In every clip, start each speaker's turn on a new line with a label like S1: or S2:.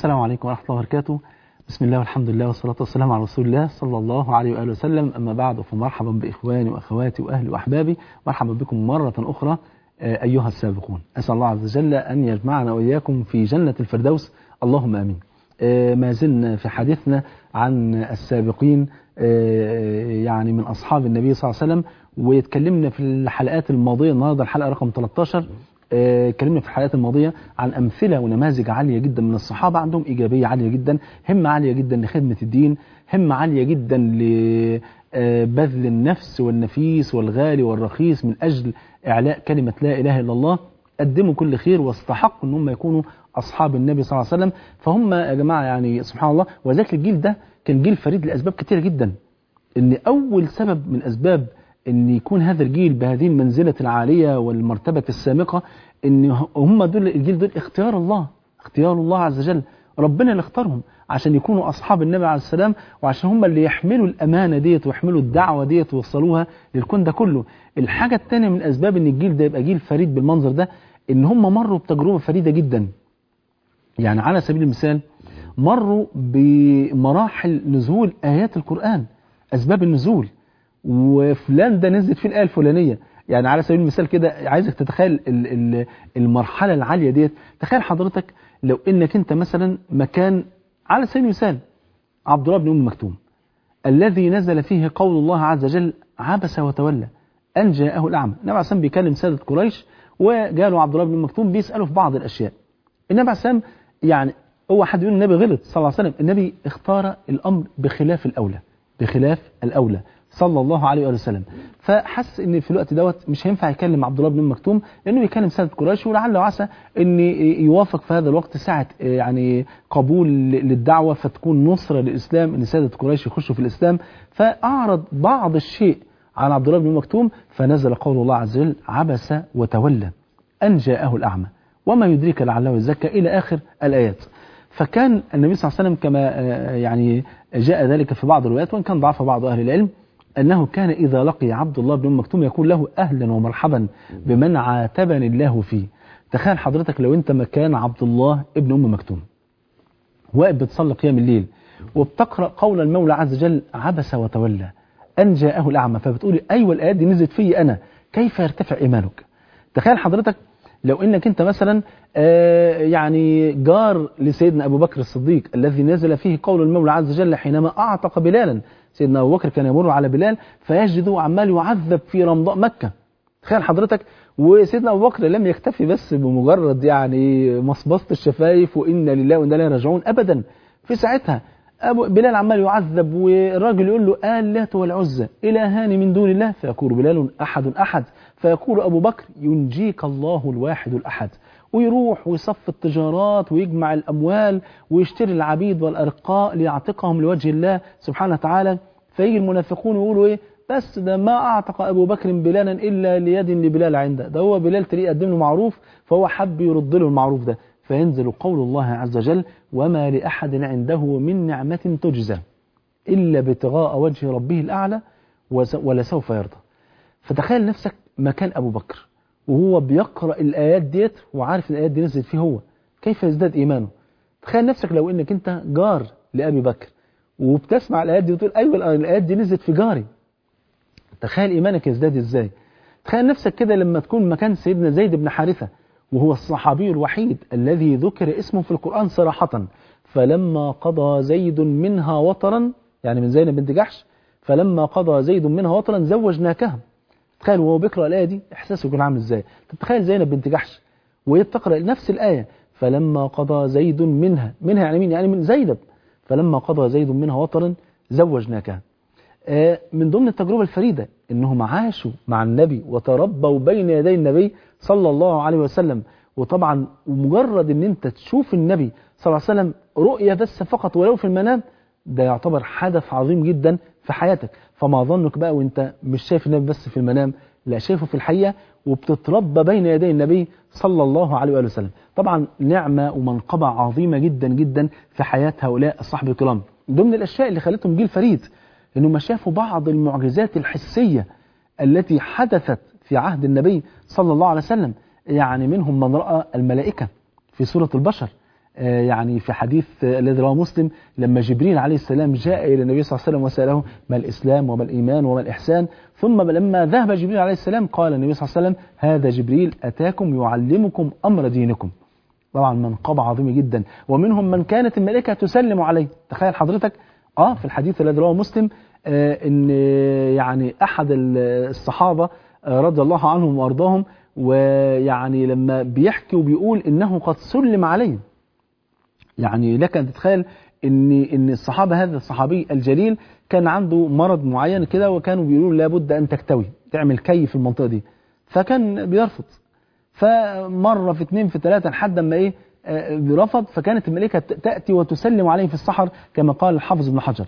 S1: السلام عليكم ورحمة الله وبركاته بسم الله والحمد لله والصلاة والسلام على رسول الله صلى الله عليه وآله وسلم أما بعد فمرحبا بإخواني وأخواتي وأهلي وأحبابي مرحبا بكم مرة أخرى آه، أيها السابقون أسأل الله عز وجل أن يجمعنا وإياكم في جنة الفردوس اللهم آمين آه، ما زلنا في حديثنا عن السابقين آه، يعني من أصحاب النبي صلى الله عليه وسلم واتكلمنا في الحلقات الماضية النهاردة الحلقة رقم 13 آه، اتكلمنا في الحلقات الماضية عن أمثلة ونماذج عالية جدا من الصحابة عندهم إيجابية عالية جدا همة عالية جدا لخدمة الدين همة عالية جدا لبذل النفس والنفيس والغالي والرخيص من أجل إعلاء كلمة لا إله إلا الله قدموا كل خير واستحقوا ان هم يكونوا اصحاب النبي صلى الله عليه وسلم فهم يا جماعه يعني سبحان الله وذلك الجيل ده كان جيل فريد لاسباب كثيره جدا ان اول سبب من اسباب ان يكون هذا الجيل بهذه المنزله العاليه والمرتبه السامقه ان هم دول الجيل دول اختيار الله اختيار الله عز وجل ربنا اللي اختارهم عشان يكونوا اصحاب النبي عليه السلام وعشان هم اللي يحملوا الامانه ديت ويحملوا الدعوه ديت ويوصلوها للكون ده كله الحاجه الثانيه من اسباب ان الجيل ده يبقى جيل فريد بالمنظر ده ان هم مروا بتجربه فريده جدا يعني على سبيل المثال مروا بمراحل نزول ايات القران اسباب النزول وفلان ده نزلت فيه الايه الفلانيه يعني على سبيل المثال كده عايزك تتخيل ال- ال- المرحله العاليه ديت تخيل حضرتك لو انك انت مثلا مكان على سبيل المثال عبد الله بن ام مكتوم الذي نزل فيه قول الله عز وجل عبس وتولى ان جاءه الاعمى النبي عليه الصلاه بيكلم ساده قريش وجاله عبد الله بن ام مكتوم بيساله في بعض الاشياء النبي عليه الصلاه يعني هو حد يقول النبي غلط صلى الله عليه وسلم النبي اختار الامر بخلاف الاولى بخلاف الاولى صلى الله عليه وآله وسلم فحس ان في الوقت دوت مش هينفع يكلم عبد الله بن ام مكتوم لانه بيكلم ساده قريش ولعل وعسى ان يوافق في هذا الوقت ساعه يعني قبول للدعوه فتكون نصره للاسلام ان ساده قريش يخشوا في الاسلام فاعرض بعض الشيء عن عبد الله بن ام مكتوم فنزل قول الله عز وجل عبس وتولى ان جاءه الاعمى وما يدريك لعله يزكى الى اخر الايات فكان النبي صلى الله عليه وسلم كما آه، يعني جاء ذلك في بعض الروايات وان كان ضعف بعض اهل العلم انه كان اذا لقي عبد الله بن ام مكتوم يقول له اهلا ومرحبا بمن عاتبني الله فيه تخيل حضرتك لو انت مكان عبد الله ابن ام مكتوم واقف بتصلي قيام الليل وبتقرا قول المولى عز وجل عبس وتولى ان جاءه الاعمى فبتقولي ايوه الايات دي نزلت في انا كيف يرتفع ايمانك تخيل حضرتك لو انك انت مثلا آه، يعني جار لسيدنا ابو بكر الصديق الذي نزل فيه قول المولى عز وجل حينما اعتق بلالا سيدنا ابو بكر كان يمر على بلال فيجده عمال يعذب في رمضاء مكه تخيل حضرتك وسيدنا ابو بكر لم يكتفي بس بمجرد يعني مصبصه الشفايف وانا لله وانا اليه راجعون ابدا في ساعتها أبو بلال عمال يعذب والراجل يقول له آلات والعزى إلهان من دون الله فيقول بلال أحد أحد فيقول أبو بكر ينجيك الله الواحد الأحد ويروح ويصف التجارات ويجمع الأموال ويشتري العبيد والأرقاء ليعتقهم لوجه الله سبحانه وتعالى فيجي المنافقون يقولوا إيه بس ده ما أعتق أبو بكر بلالا إلا ليد لبلال عنده ده هو بلال تلاقيه قدم له معروف فهو حب يرد له المعروف ده فينزل قول الله عز وجل وما لأحد عنده من نعمة تجزى إلا ابتغاء وجه ربه الأعلى وس- ولسوف يرضى فتخيل نفسك مكان أبو بكر وهو بيقرأ الآيات ديت وعارف إن الآيات دي نزلت فيه هو كيف يزداد إيمانه تخيل نفسك لو إنك أنت جار لأبي بكر وبتسمع الآيات دي وتقول أيوة الآيات دي نزلت في جاري تخيل إيمانك يزداد إزاي تخيل نفسك كده لما تكون مكان سيدنا زيد بن حارثة وهو الصحابي الوحيد الذي ذكر اسمه في القرآن صراحة فلما قضى زيد منها وطرا يعني من زينب بنت جحش فلما قضى زيد منها وطرا زوجناكها تخيل وهو بيقرأ الآية دي إحساسه يكون عامل إزاي تتخيل زينب بنت جحش وهي بتقرأ نفس الآية فلما قضى زيد منها منها يعني مين يعني من زينب فلما قضى زيد منها وطرا زوجناكها آه، من ضمن التجربة الفريدة انهم عاشوا مع النبي وتربوا بين يدي النبي صلى الله عليه وسلم وطبعا مجرد ان انت تشوف النبي صلى الله عليه وسلم رؤية بس فقط ولو في المنام ده يعتبر حدث عظيم جدا في حياتك فما ظنك بقى وانت مش شايف النبي بس في المنام لا شايفه في الحقيقة وبتتربى بين يدي النبي صلى الله عليه وآله وسلم طبعا نعمة ومنقبة عظيمة جدا جدا في حياة هؤلاء الصحب الكرام ضمن الأشياء اللي خلتهم جيل فريد انهم شافوا بعض المعجزات الحسية التي حدثت في عهد النبي صلى الله عليه وسلم يعني منهم من رأى الملائكة في سورة البشر آه، يعني في حديث آه، الذي رواه مسلم لما جبريل عليه السلام جاء إلى النبي صلى الله عليه وسلم وسأله ما الإسلام وما الإيمان وما الإحسان ثم لما ذهب جبريل عليه السلام قال النبي صلى الله عليه وسلم هذا جبريل أتاكم يعلمكم أمر دينكم طبعا منقبة عظيمة جدا ومنهم من كانت الملائكة تسلم عليه تخيل حضرتك اه في الحديث الذي رواه مسلم آه ان يعني احد الصحابة آه رضي الله عنهم وارضاهم ويعني لما بيحكي وبيقول انه قد سلم عليه يعني لك ان تتخيل ان ان الصحابه هذا الصحابي الجليل كان عنده مرض معين كده وكانوا بيقولوا لابد ان تكتوي تعمل كي في المنطقه دي فكان بيرفض فمره في اثنين في ثلاثه لحد ما ايه آه، رفض فكانت الملائكه تاتي وتسلم عليه في السحر كما قال الحافظ ابن حجر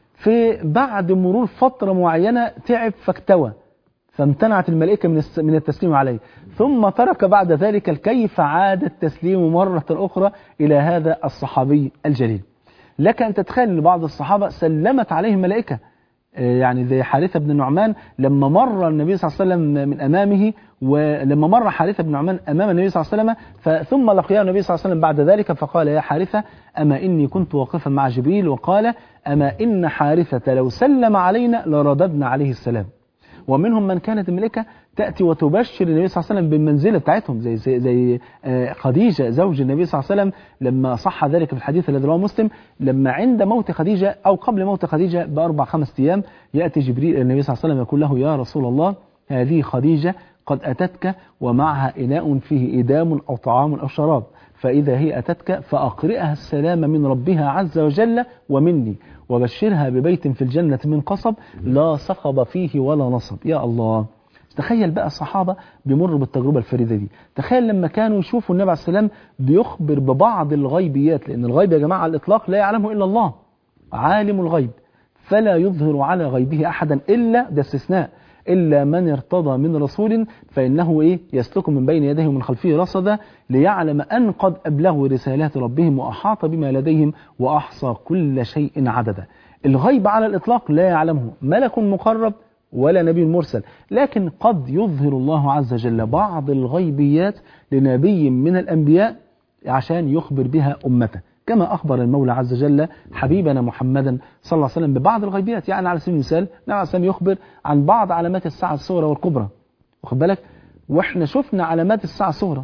S1: في بعد مرور فتره معينه تعب فاكتوى فامتنعت الملائكة من الس- من التسليم عليه ثم ترك بعد ذلك الكي فعاد التسليم مرة أخرى إلى هذا الصحابي الجليل لك أن تتخيل أن بعض الصحابة سلمت عليه الملائكة آه، يعني زي حارثة بن نعمان لما مر النبي صلى الله عليه وسلم من أمامه ولما مر حارثة بن نعمان أمام النبي صلى الله عليه وسلم فثم لقياه النبي صلى الله عليه وسلم بعد ذلك فقال يا حارثة أما إني كنت واقفا مع جبريل وقال أما إن حارثة لو سلم علينا لرددنا عليه السلام ومنهم من كانت الملكة تأتي وتبشر النبي صلى الله عليه وسلم بالمنزلة بتاعتهم زي زي, زي آه، خديجة زوج النبي صلى الله عليه وسلم لما صح ذلك في الحديث الذي رواه مسلم لما عند موت خديجة أو قبل موت خديجة بأربع خمس أيام يأتي جبريل إلى النبي صلى الله عليه وسلم يقول له يا رسول الله هذه خديجة قد أتتك ومعها إناء فيه إدام أو طعام أو شراب فإذا هي أتتك فأقرئها السلام من ربها عز وجل ومني وبشرها ببيت في الجنة من قصب لا صخب فيه ولا نصب يا الله تخيل بقى الصحابة بيمروا بالتجربة الفريدة دي تخيل لما كانوا يشوفوا النبي عليه السلام بيخبر ببعض الغيبيات لأن الغيب يا جماعة على الإطلاق لا يعلمه إلا الله عالم الغيب فلا يظهر على غيبه أحدا إلا ده استثناء إلا من ارتضى من رسول فإنه إيه يسلك من بين يديه ومن خلفه رصدا ليعلم أن قد أبلغوا رسالات ربهم وأحاط بما لديهم وأحصى كل شيء عددا الغيب على الإطلاق لا يعلمه ملك مقرب ولا نبي مرسل لكن قد يظهر الله عز وجل بعض الغيبيات لنبي من الأنبياء عشان يخبر بها أمته كما أخبر المولى عز وجل حبيبنا محمدا صلى الله عليه وسلم ببعض الغيبيات يعني على سبيل المثال النبي عليه السلام يخبر عن بعض علامات الساعة الصغرى والكبرى واخد بالك واحنا شفنا علامات الساعة الصغرى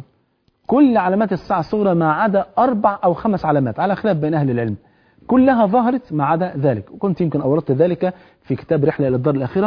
S1: كل علامات الساعة الصغرى ما عدا أربع أو خمس علامات على خلاف بين أهل العلم كلها ظهرت ما عدا ذلك وكنت يمكن أوردت ذلك في كتاب رحلة إلى الدار الآخرة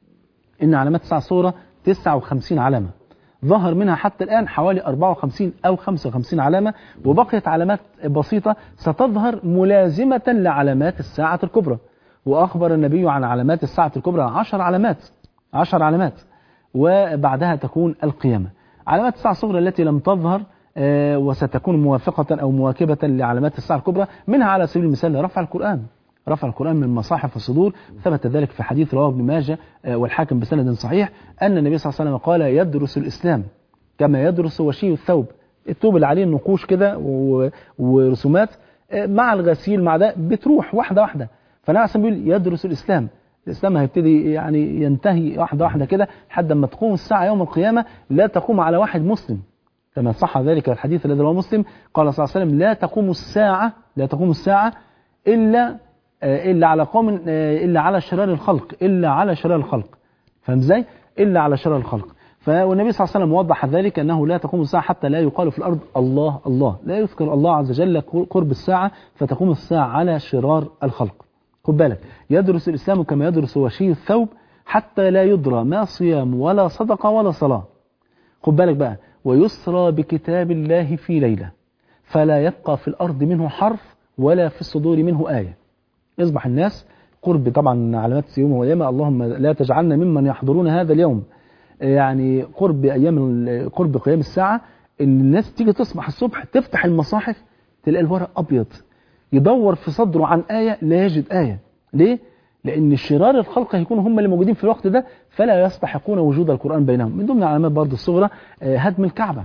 S1: إن علامات الساعة الصغرى 59 علامة ظهر منها حتى الآن حوالي 54 أو 55 علامة وبقيت علامات بسيطة ستظهر ملازمة لعلامات الساعة الكبرى وأخبر النبي عن علامات الساعة الكبرى 10 علامات 10 علامات وبعدها تكون القيامة علامات الساعة الصغرى التي لم تظهر آه، وستكون موافقة أو مواكبة لعلامات الساعة الكبرى منها على سبيل المثال رفع القرآن رفع القرآن من مصاحف الصدور ثبت ذلك في حديث رواه ابن ماجه آه، والحاكم بسند صحيح أن النبي صلى الله عليه وسلم قال يدرس الإسلام كما يدرس وشي الثوب الثوب اللي عليه نقوش كده و- ورسومات آه، مع الغسيل مع ده بتروح واحدة واحدة فالنبي عليه بيقول يدرس الإسلام الإسلام هيبتدي يعني ينتهي واحدة واحدة كده لحد ما تقوم الساعة يوم القيامة لا تقوم على واحد مسلم كما صح ذلك الحديث الذي رواه مسلم قال صلى الله عليه وسلم لا تقوم الساعة لا تقوم الساعة إلا آه، إلا على قوم آه، إلا على شرار الخلق إلا على شرار الخلق فاهم ازاي؟ إلا على شرار الخلق فالنبي صلى الله عليه وسلم وضح ذلك أنه لا تقوم الساعة حتى لا يقال في الأرض الله الله لا يذكر الله عز وجل قرب الساعة فتقوم الساعة على شرار الخلق خد بالك يدرس الإسلام كما يدرس وشي الثوب حتى لا يدرى ما صيام ولا صدقة ولا صلاة خد بالك بقى ويسرى بكتاب الله في ليلة فلا يبقى في الأرض منه حرف ولا في الصدور منه آية يصبح الناس قرب طبعا علامات يوم وقيامة اللهم لا تجعلنا ممن يحضرون هذا اليوم يعني قرب أيام ال- قرب قيام الساعة إن الناس تيجي تصبح الصبح تفتح المصاحف تلاقي الورق أبيض يدور في صدره عن آية لا يجد آية ليه؟ لأن شرار الخلق هيكونوا هم اللي موجودين في الوقت ده فلا يستحقون وجود القرآن بينهم من ضمن العلامات برضه الصغرى آه، هدم الكعبة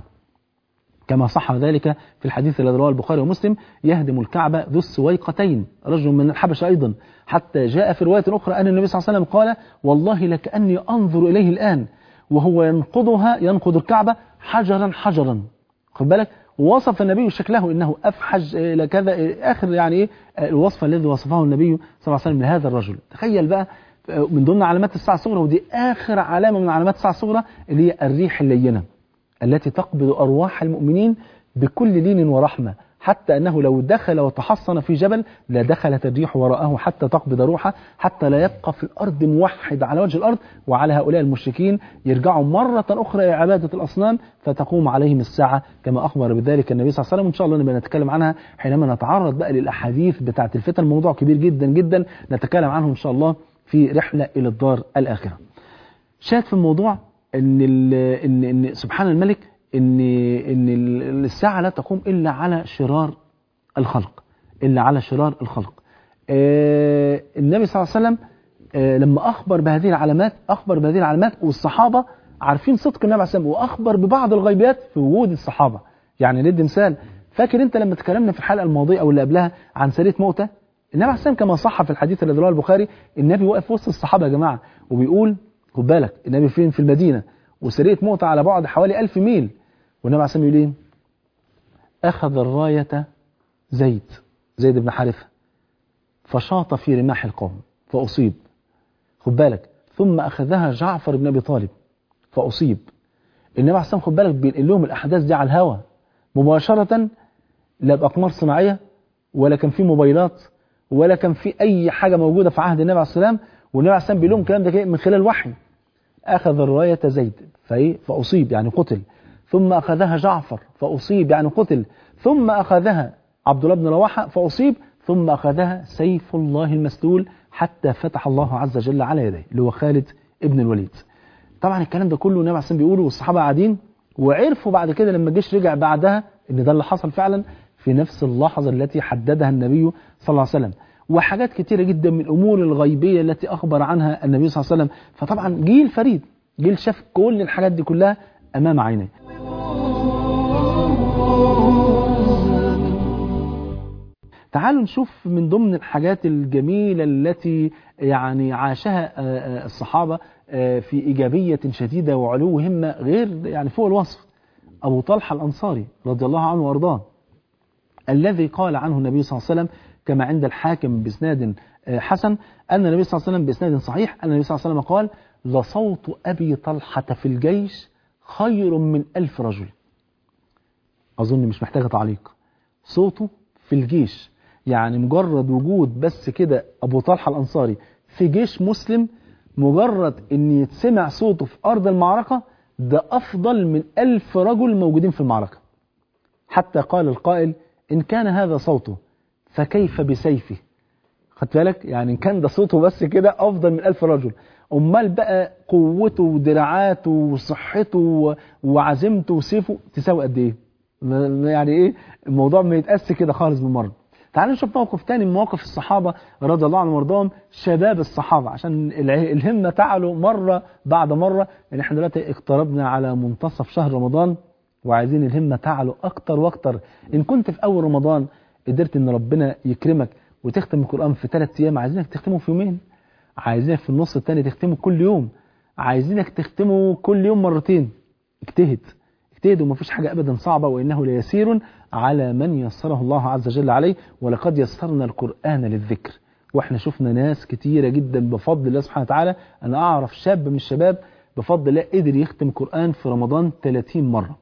S1: كما صح ذلك في الحديث الذي رواه البخاري ومسلم يهدم الكعبة ذو السويقتين رجل من الحبشة أيضا حتى جاء في رواية أخرى أن النبي صلى الله عليه وسلم قال والله لكأني أنظر إليه الآن وهو ينقضها ينقض الكعبة حجرا حجرا خد بالك ووصف النبي شكله انه افحج الى كذا اخر يعني ايه الوصف الذي وصفه النبي صلى الله عليه وسلم لهذا الرجل تخيل بقى من ضمن علامات الساعه الصغرى ودي اخر علامه من علامات الساعه الصغرى اللي هي الريح اللينه التي تقبض ارواح المؤمنين بكل لين ورحمه حتى أنه لو دخل وتحصن في جبل لدخلت الريح وراءه حتى تقبض روحه حتى لا يبقى في الأرض موحد على وجه الأرض وعلى هؤلاء المشركين يرجعوا مرة أخرى إلى عبادة الأصنام فتقوم عليهم الساعة كما أخبر بذلك النبي صلى الله عليه وسلم وإن شاء الله نبقى نتكلم عنها حينما نتعرض بقى للأحاديث بتاعة الفتن موضوع كبير جدا جدا نتكلم عنه إن شاء الله في رحلة إلى الدار الآخرة شاهد في الموضوع إن, إن, إن سبحان الملك ان ان الساعه لا تقوم الا على شرار الخلق الا على شرار الخلق آه النبي صلى الله عليه وسلم آه لما اخبر بهذه العلامات اخبر بهذه العلامات والصحابه عارفين صدق النبي عليه الصلاه والسلام واخبر ببعض الغيبيات في وجود الصحابه يعني ندي مثال فاكر انت لما تكلمنا في الحلقه الماضيه او اللي قبلها عن سريه موته النبي عليه الصلاه كما صح في الحديث الذي رواه البخاري النبي واقف وسط الصحابه يا جماعه وبيقول خد بالك النبي فين في المدينه وسريه موته على بعد حوالي 1000 ميل والنبي عليه الصلاه يقول ايه؟ اخذ الرايه زيد زيد بن حارثه فشاط في رماح القوم فاصيب خد بالك ثم اخذها جعفر بن ابي طالب فاصيب النبي عليه الصلاه خد بالك بينقل لهم الاحداث دي على الهوا مباشره لا باقمار صناعيه ولا كان في موبايلات ولا كان في اي حاجه موجوده في عهد النبي عليه السلام والنبي عليه السلام بيقول لهم الكلام ده من خلال وحي اخذ الرايه زيد فاصيب يعني قتل ثم أخذها جعفر فأصيب يعني قتل ثم أخذها عبد الله بن رواحة فأصيب ثم أخذها سيف الله المسلول حتى فتح الله عز وجل على يديه اللي هو خالد ابن الوليد طبعا الكلام ده كله النبي عليه الصلاه بيقوله والصحابه قاعدين وعرفوا بعد كده لما الجيش رجع بعدها ان ده اللي حصل فعلا في نفس اللحظه التي حددها النبي صلى الله عليه وسلم وحاجات كتيرة جدا من الأمور الغيبية التي أخبر عنها النبي صلى الله عليه وسلم فطبعا جيل فريد جيل شاف كل الحاجات دي كلها أمام عينيه تعالوا نشوف من ضمن الحاجات الجميلة التي يعني عاشها الصحابة في إيجابية شديدة وعلو همة غير يعني فوق الوصف أبو طلحة الأنصاري رضي الله عنه وأرضاه الذي قال عنه النبي صلى الله عليه وسلم كما عند الحاكم بإسناد حسن أن النبي صلى الله عليه وسلم بإسناد صحيح أن النبي صلى الله عليه وسلم قال لصوت أبي طلحة في الجيش خير من ألف رجل أظن مش محتاجة تعليق صوته في الجيش يعني مجرد وجود بس كده أبو طلحة الأنصاري في جيش مسلم مجرد أن يتسمع صوته في أرض المعركة ده أفضل من ألف رجل موجودين في المعركة حتى قال القائل إن كان هذا صوته فكيف بسيفه خدت بالك يعني إن كان ده صوته بس كده أفضل من ألف رجل أمال بقى قوته ودراعاته وصحته وعزيمته وسيفه تساوي قد إيه يعني إيه الموضوع ما يتقاس كده خالص بمرة تعالوا نشوف موقف تاني من مواقف الصحابة رضي الله عنهم وارضاهم شباب الصحابة عشان الهمة تعلو مرة بعد مرة يعني احنا دلوقتي اقتربنا على منتصف شهر رمضان وعايزين الهمة تعلو أكتر وأكتر إن كنت في أول رمضان قدرت إن ربنا يكرمك وتختم القرآن في ثلاث أيام عايزينك تختمه في يومين عايزينك في النص الثاني تختمه كل يوم عايزينك تختمه كل يوم مرتين اجتهد اجتهد ومفيش حاجة أبدا صعبة وإنه ليسير على من يسره الله عز وجل عليه ولقد يسرنا القرآن للذكر واحنا شفنا ناس كتيرة جدا بفضل الله سبحانه وتعالى أنا أعرف شاب من الشباب بفضل الله قدر يختم قرآن في رمضان 30 مرة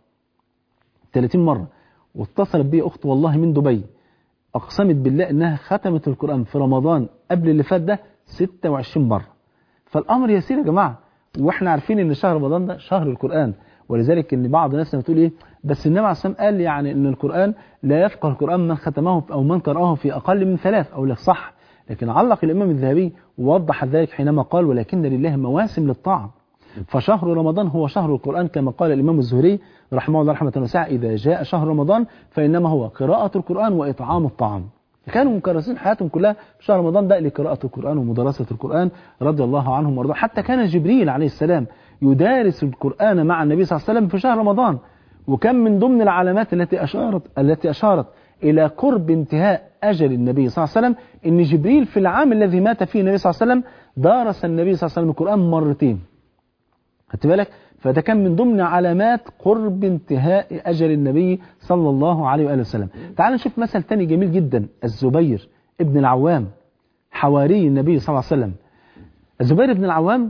S1: 30 مرة واتصلت بي أخت والله من دبي أقسمت بالله إنها ختمت القرآن في رمضان قبل اللي فات ده 26 مرة فالأمر يسير يا جماعة واحنا عارفين ان شهر رمضان ده شهر القرآن ولذلك ان بعض الناس بتقول ايه بس النبي عليه الصلاه قال يعني ان القرآن لا يفقه القرآن من ختمه او من قرأه في اقل من ثلاث او لك صح لكن علق الامام الذهبي ووضح ذلك حينما قال ولكن لله مواسم للطاعه فشهر رمضان هو شهر القرآن كما قال الإمام الزهري رحمه الله رحمة واسعة إذا جاء شهر رمضان فإنما هو قراءة القرآن وإطعام الطعام كانوا مكرسين حياتهم كلها في شهر رمضان ده لقراءة القرآن ومدرسة القرآن رضي الله عنهم وارضاهم حتى كان جبريل عليه السلام يدارس القرآن مع النبي صلى الله عليه وسلم في شهر رمضان وكان من ضمن العلامات التي أشارت التي أشارت إلى قرب انتهاء أجل النبي صلى الله عليه وسلم إن جبريل في العام الذي مات فيه النبي صلى الله عليه وسلم دارس النبي صلى الله عليه وسلم القرآن مرتين خدت بالك فده كان من ضمن علامات قرب انتهاء أجل النبي صلى الله عليه وآله وسلم تعال نشوف مثل تاني جميل جدا الزبير ابن العوام حواري النبي صلى الله عليه وسلم الزبير بن العوام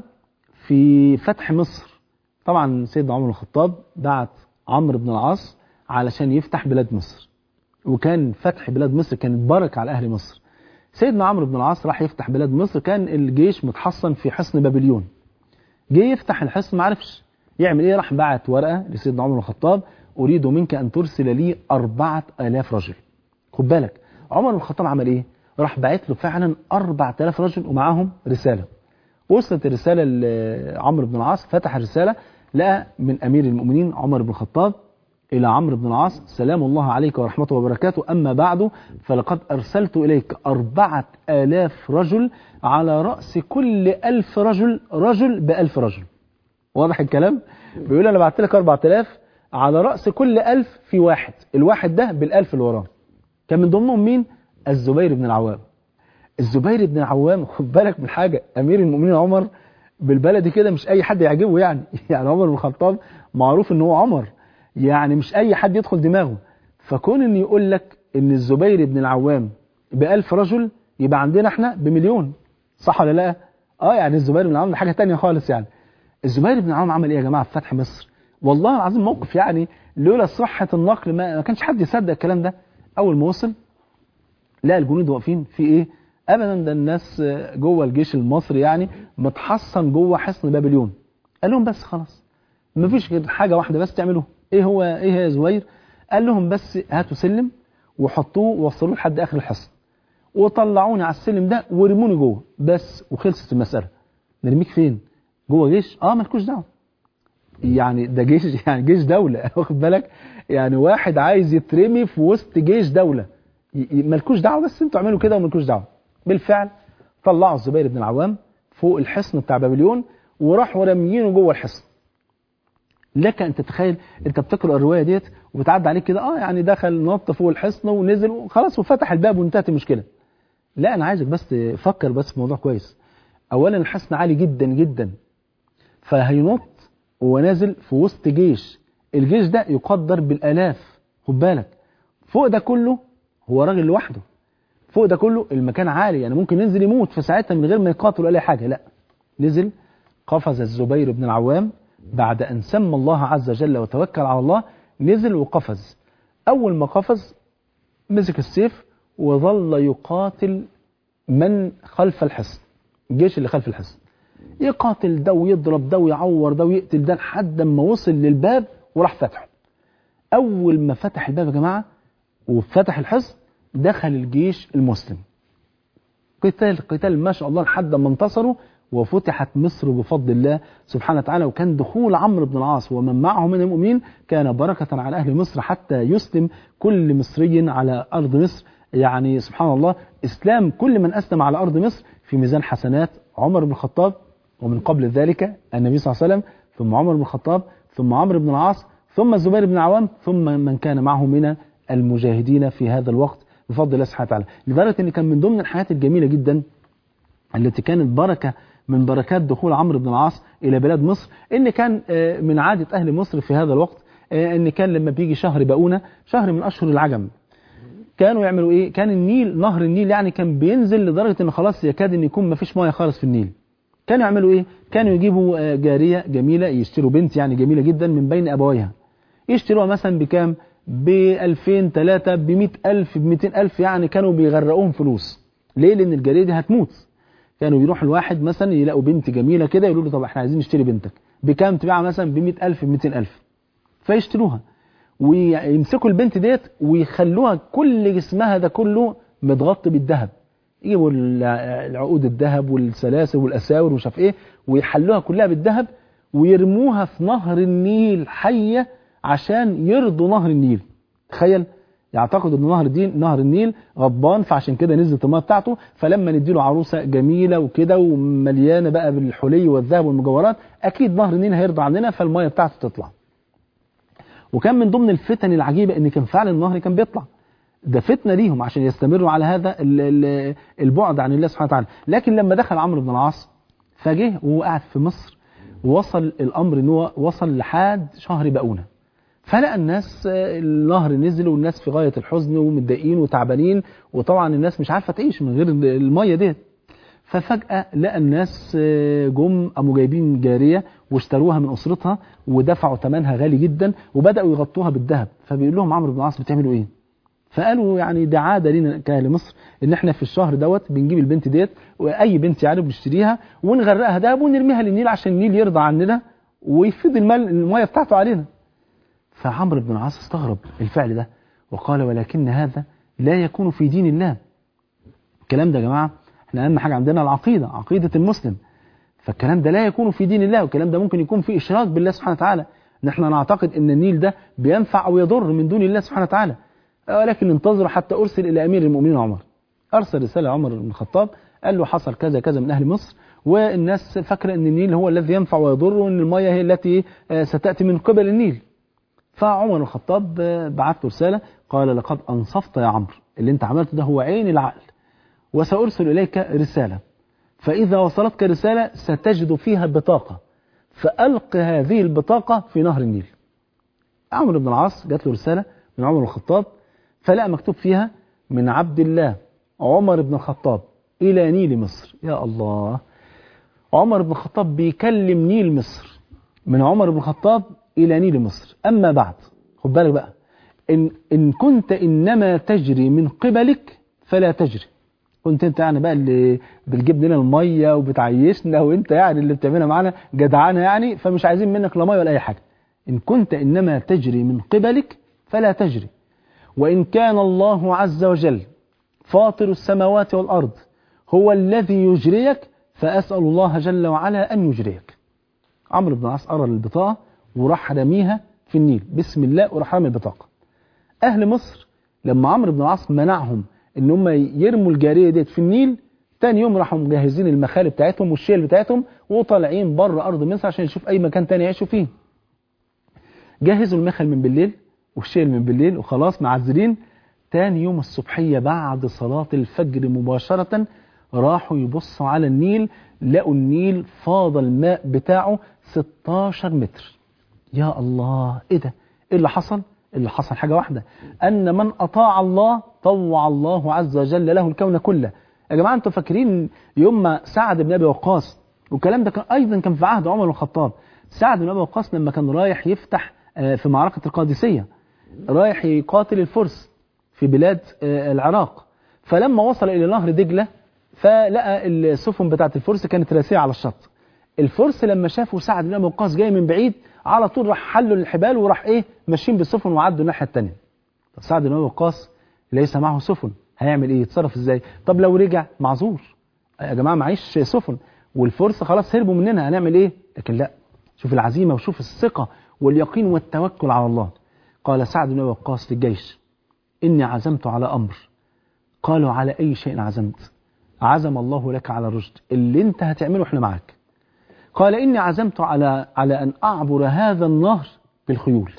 S1: في فتح مصر طبعا سيدنا عمر بن الخطاب بعت عمرو بن العاص علشان يفتح بلاد مصر وكان فتح بلاد مصر كانت بركة على أهل مصر سيدنا عمرو بن العاص راح يفتح بلاد مصر كان الجيش متحصن في حصن بابليون جه يفتح الحصن ما عرفش يعمل ايه راح بعت ورقة لسيدنا عمر بن الخطاب أريد منك أن ترسل لي أربعة آلاف رجل خد بالك عمر بن الخطاب عمل ايه راح باعت له فعلا 4000 رجل ومعاهم رسالة وصلت الرسالة لعمرو بن العاص فتح الرسالة لقى من أمير المؤمنين عمر بن الخطاب إلى عمرو بن العاص سلام الله عليك ورحمته وبركاته أما بعد فلقد أرسلت إليك أربعة آلاف رجل على رأس كل ألف رجل رجل بألف رجل واضح الكلام بيقول أنا بعت لك أربعة آلاف على رأس كل ألف في واحد الواحد ده بالألف اللي وراه كان من ضمنهم مين الزبير بن العوام الزبير بن العوام خد بالك من حاجة أمير المؤمنين عمر بالبلدي كده مش أي حد يعجبه يعني يعني عمر بن الخطاب معروف إن هو عمر يعني مش أي حد يدخل دماغه فكون إن يقول لك إن الزبير بن العوام بألف رجل يبقى عندنا إحنا بمليون صح ولا لا؟ اه يعني الزبير بن العوام ده حاجة تانية خالص يعني الزبير بن العوام عمل ايه يا جماعة في فتح مصر والله العظيم موقف يعني لولا صحة النقل ما, ما كانش حد يصدق الكلام ده اول ما وصل لقى الجنود واقفين في ايه ابدا ده الناس جوه الجيش المصري يعني متحصن جوه حصن بابليون قال لهم بس خلاص مفيش غير حاجة واحدة بس تعملوها ايه هو ايه يا زبير قال لهم بس هاتوا سلم وحطوه ووصلوه لحد اخر الحصن وطلعوني على السلم ده ورموني جوه بس وخلصت المسألة نرميك فين جوه جيش اه مالكوش دعوه يعني ده جيش يعني جيش دولة واخد بالك يعني واحد عايز يترمي في وسط جيش دولة مالكوش دعوه بس انتوا اعملوا كده ومالكوش دعوه بالفعل طلعوا الزبير بن العوام فوق الحصن بتاع بابليون وراحوا راميينه جوه الحصن لك ان تتخيل انت بتقرا الروايه ديت وبتعدي عليك كده اه يعني دخل نط فوق الحصن ونزل وخلاص وفتح الباب وانتهت المشكله لا انا عايزك بس تفكر بس في موضوع كويس اولا الحصن عالي جدا جدا فهينط وهو نازل في وسط جيش الجيش ده يقدر بالالاف خد بالك فوق ده كله هو راجل لوحده فوق ده كله المكان عالي يعني ممكن ينزل يموت في ساعتها من غير ما يقاتل ولا حاجه لا نزل قفز الزبير بن العوام بعد أن سمى الله عز وجل وتوكل على الله نزل وقفز أول ما قفز مسك السيف وظل يقاتل من خلف الحصن الجيش اللي خلف الحصن يقاتل ده ويضرب ده ويعور ده ويقتل ده لحد ما وصل للباب وراح فتحه أول ما فتح الباب يا جماعة وفتح الحصن دخل الجيش المسلم قتال قتال ما شاء الله لحد ما انتصروا وفتحت مصر بفضل الله سبحانه وتعالى وكان دخول عمرو بن العاص ومن معه من المؤمنين كان بركة على أهل مصر حتى يسلم كل مصري على أرض مصر يعني سبحان الله إسلام كل من أسلم على أرض مصر في ميزان حسنات عمر بن الخطاب ومن قبل ذلك النبي صلى الله عليه وسلم ثم عمر بن الخطاب ثم عمرو بن العاص ثم الزبير بن العوام ثم من كان معه من المجاهدين في هذا الوقت بفضل الله سبحانه وتعالى لدرجة أن كان من ضمن الحياة الجميلة جدا التي كانت بركة من بركات دخول عمرو بن العاص إلى بلاد مصر إن كان من عادة أهل مصر في هذا الوقت إن كان لما بيجي شهر بقونة شهر من أشهر العجم كانوا يعملوا إيه كان النيل نهر النيل يعني كان بينزل لدرجة إن خلاص يكاد إن يكون ما فيش مياه خالص في النيل كانوا يعملوا إيه كانوا يجيبوا جارية جميلة يشتروا بنت يعني جميلة جدا من بين أبويها يشتروها مثلا بكام ب 2000 3 ب 100000 ب 200000 يعني كانوا بيغرقوهم فلوس ليه لأن الجارية دي هتموت كانوا يروح الواحد مثلا يلاقوا بنت جميلة كده يقولوا له طب احنا عايزين نشتري بنتك بكام تبيعها مثلا ب 100000 ب 200000 فيشتروها ويمسكوا البنت ديت ويخلوها كل جسمها ده كله متغطي بالذهب يجيبوا العقود الذهب والسلاسل والاساور ومش عارف ايه ويحلوها كلها بالذهب ويرموها في نهر النيل حيه عشان يرضوا نهر النيل تخيل يعتقد ان نهر الدين نهر النيل غضبان فعشان كده نزلت الميه بتاعته فلما نديله عروسه جميله وكده ومليانه بقى بالحلي والذهب والمجوهرات اكيد نهر النيل هيرضى عننا فالميه بتاعته تطلع. وكان من ضمن الفتن العجيبه ان كان فعلا النهر كان بيطلع. ده فتنه ليهم عشان يستمروا على هذا البعد عن الله سبحانه وتعالى، لكن لما دخل عمرو بن العاص فجه وهو قاعد في مصر وصل الامر ان هو وصل لحد شهر بقونه فلقى الناس آه، النهر نزل والناس في غايه الحزن ومتضايقين وتعبانين وطبعا الناس مش عارفه تعيش من غير الميه ديت ففجأة لقى الناس آه، جم قاموا جايبين جارية واشتروها من أسرتها ودفعوا ثمنها غالي جدا وبدأوا يغطوها بالذهب فبيقول لهم عمرو بن العاص بتعملوا إيه؟ فقالوا يعني ده عادة لينا كأهل مصر إن إحنا في الشهر دوت بنجيب البنت ديت وأي بنت يعني بنشتريها ونغرقها دهب ونرميها للنيل عشان النيل يرضى عننا ويفيض المال المية بتاعته علينا. فعمرو بن العاص استغرب الفعل ده وقال ولكن هذا لا يكون في دين الله. الكلام ده يا جماعة احنا اهم حاجه عندنا العقيده عقيده المسلم فالكلام ده لا يكون في دين الله والكلام ده ممكن يكون في اشراك بالله سبحانه وتعالى ان احنا نعتقد ان النيل ده بينفع او يضر من دون الله سبحانه وتعالى ولكن انتظروا حتى ارسل الى امير المؤمنين عمر ارسل رساله عمر بن الخطاب قال له حصل كذا كذا من اهل مصر والناس فاكره ان النيل هو الذي ينفع ويضر وان الميه هي التي آه، ستاتي من قبل النيل فعمر بن الخطاب آه، بعت له رساله قال لقد انصفت يا عمرو اللي انت عملته ده هو عين العقل وسأرسل إليك رسالة فإذا وصلتك رسالة ستجد فيها بطاقة فألق هذه البطاقة في نهر النيل عمرو بن العاص جات له رسالة من عمر بن الخطاب فلقى مكتوب فيها من عبد الله عمر بن الخطاب إلى نيل مصر يا الله عمر بن الخطاب بيكلم نيل مصر من عمر بن الخطاب إلى نيل مصر أما بعد خد بالك بقى إن, إن كنت إنما تجري من قبلك فلا تجري كنت انت يعني بقى اللي بتجيب لنا الميه وبتعيشنا وانت يعني اللي بتعملها معانا جدعانه يعني فمش عايزين منك لا ميه ولا اي حاجه ان كنت انما تجري من قبلك فلا تجري وان كان الله عز وجل فاطر السماوات والارض هو الذي يجريك فاسال الله جل وعلا ان يجريك عمرو بن العاص قرا البطاقه وراح رميها في النيل بسم الله وراح رمي البطاقه اهل مصر لما عمرو بن العاص منعهم ان هم يرموا الجاريه ديت في النيل تاني يوم راحوا مجهزين المخالب بتاعتهم والشيل بتاعتهم وطالعين بره ارض مصر عشان يشوف اي مكان تاني يعيشوا فيه جهزوا المخل من بالليل والشيل من بالليل وخلاص معزلين تاني يوم الصبحيه بعد صلاه الفجر مباشره راحوا يبصوا على النيل لقوا النيل فاض الماء بتاعه 16 متر يا الله ايه ده ايه اللي حصل اللي حصل حاجة واحدة أن من أطاع الله طوع الله عز وجل له الكون كله يا جماعة أنتوا فاكرين يوم ما سعد بن أبي وقاص والكلام ده كان أيضا كان في عهد عمر بن الخطاب سعد بن أبي وقاص لما كان رايح يفتح آه، في معركة القادسية رايح يقاتل الفرس في بلاد آه، العراق فلما وصل إلى نهر دجلة فلقى السفن بتاعت الفرس كانت راسية على الشط الفرس لما شافوا سعد بن أبي وقاص جاي من بعيد على طول راح حلوا الحبال وراح ايه ماشيين بالسفن وعدوا الناحيه الثانيه طب سعد بن ابي وقاص ليس معه سفن هيعمل ايه يتصرف ازاي طب لو رجع معذور يا جماعه معيش سفن والفرس خلاص هربوا مننا هنعمل ايه لكن لا شوف العزيمه وشوف الثقه واليقين والتوكل على الله قال سعد بن ابي وقاص للجيش اني عزمت على امر قالوا على اي شيء عزمت عزم الله لك على الرشد اللي انت هتعمله احنا معاك قال إني عزمت على على أن أعبر هذا النهر بالخيول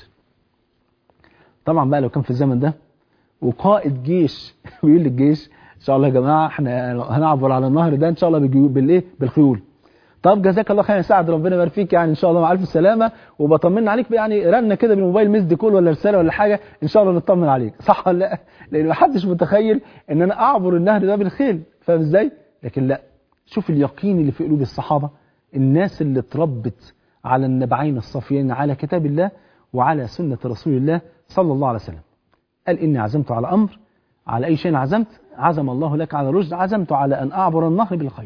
S1: طبعا بقى لو كان في الزمن ده وقائد جيش بيقول للجيش ان شاء الله يا جماعه احنا هنعبر على النهر ده ان شاء الله بالجيو- بالايه بالخيول طب جزاك الله خير يا سعد ربنا يبارك فيك يعني ان شاء الله مع الف سلامه وبطمن عليك يعني رنه كده بالموبايل مسد كول ولا رساله ولا حاجه ان شاء الله نطمن عليك صح ولا لا لان ما حدش متخيل ان انا اعبر النهر ده بالخيل فاهم ازاي لكن لا شوف اليقين اللي في قلوب الصحابه الناس اللي اتربت على النبعين الصافيين على كتاب الله وعلى سنه رسول الله صلى الله عليه وسلم قال إني عزمت على أمر على أي شيء عزمت عزم الله لك على رشد عزمت على أن أعبر النهر بالخير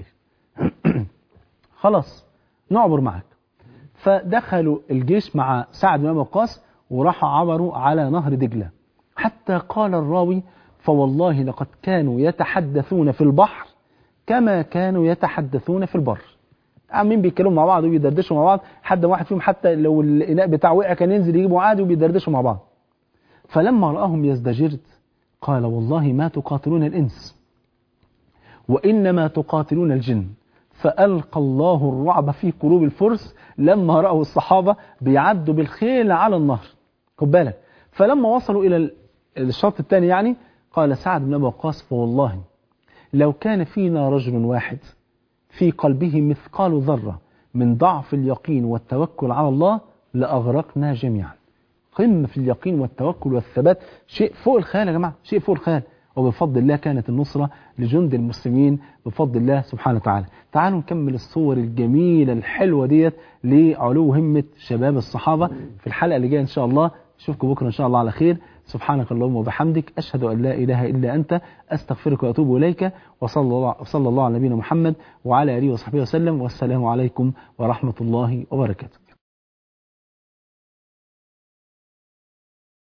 S1: خلاص نعبر معك فدخلوا الجيش مع سعد بن أبي وقاص وراحوا عبروا على نهر دجلة حتى قال الراوي فوالله لقد كانوا يتحدثون في البحر كما كانوا يتحدثون في البر عاملين بيتكلموا مع بعض وبيدردشوا مع بعض حد واحد فيهم حتى لو الإناء بتاعه وقع كان ينزل يجيبه عادي وبيدردشوا مع بعض فلما رآهم يزدجرت قال والله ما تقاتلون الإنس وإنما تقاتلون الجن فألقى الله الرعب في قلوب الفرس لما رأوا الصحابة بيعدوا بالخيل على النهر خد بالك فلما وصلوا إلى الشط الثاني يعني قال سعد بن أبي وقاص فوالله لو كان فينا رجل واحد في قلبه مثقال ذرة من ضعف اليقين والتوكل على الله لأغرقنا جميعا قمة في اليقين والتوكل والثبات شيء فوق الخيال يا جماعة شيء فوق الخيال وبفضل الله كانت النصرة لجند المسلمين بفضل الله سبحانه وتعالى تعالوا نكمل الصور الجميلة الحلوة ديت لعلو همة شباب الصحابة في الحلقة اللي جاية إن شاء الله أشوفكم بكرة إن شاء الله على خير سبحانك اللهم وبحمدك أشهد أن لا إله إلا أنت أستغفرك وأتوب إليك وصلى الله, وصلى الله على نبينا محمد وعلى آله وصحبه وسلم والسلام عليكم ورحمة الله وبركاته